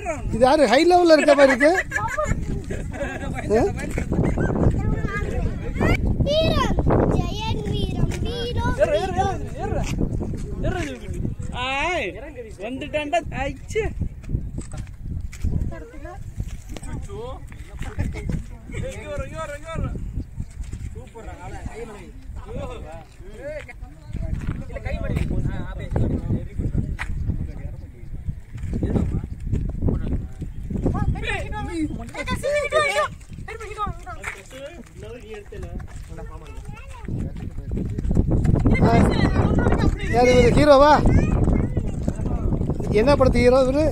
இது யாரு ஹை லெவல்ல இருக்க மாதிரி இருக்கு வீரம் ஜெயன் வீரம் வீரம் ஆய் வந்துட்டான்டா ஆயிச்சு யாரு இவரு ஹீரோவா என்ன படத்து ஹீரோ இவரு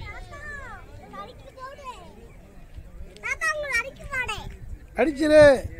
தாத்தா உங்களை அடிக்க மாட்டேன் அடிச்சிரு